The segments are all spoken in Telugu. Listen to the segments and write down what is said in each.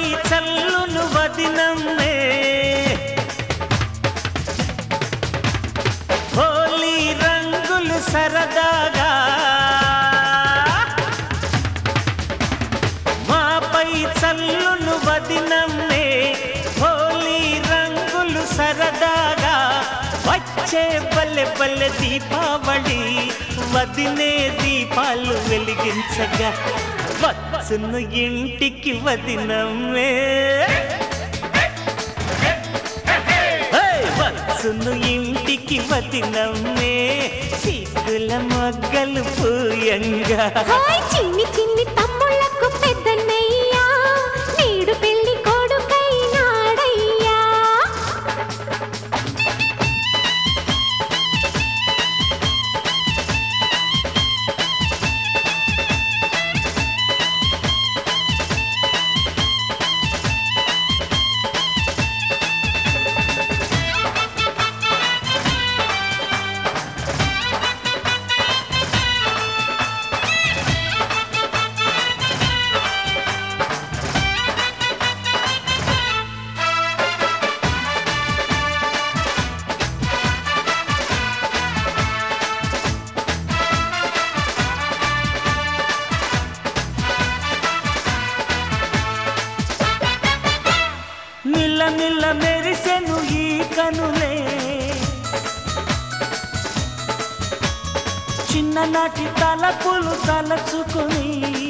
చల్లును వదినమ్మే హోలీ రంగులు సరదాగా మాపై చల్లును వదినమ్మే హోలీ రంగులు సరదాగా వచ్చే పల్లె పల్లె దీపావళి వదినే దీపాలు వెలిగించగా వచ్చును ఇంటికి వదినమ్మే హే! వచ్చును ఇంటికి వదినమ్మే సిగ్గుల మొగ్గలు పూయంగా హాయ్ చిన్ని చిన్ని తమ్ముళ్ళకు పెద్దన్నయ్యా నేడు పెళ్లి కొడుకైనాడయ్యా నిల్ల నిల్ల మెరిసెను ఈ కనులే చిన్ననాటి తలపులు తలచుకొని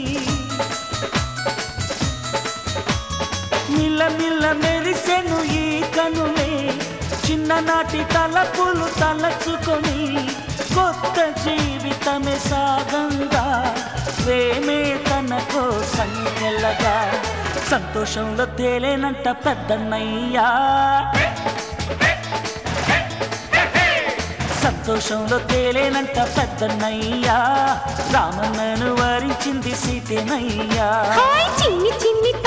నిల్ల నిల్ల మెరిసెను ఈ కనులే చిన్ననాటి తలపులు తలచుకొని కొత్త జీవితమే సాగంగా ప్రేమే తన కోసం వెళ్ళగా సంతోషంలో తేలేనంట పెద్దన్నయ్యా సంతోషంలో తేలేనంట పెద్దన్నయ్యా రామన్నను వరించింది సీతేనయ్యా హాయ్ చిన్ని చిన్ని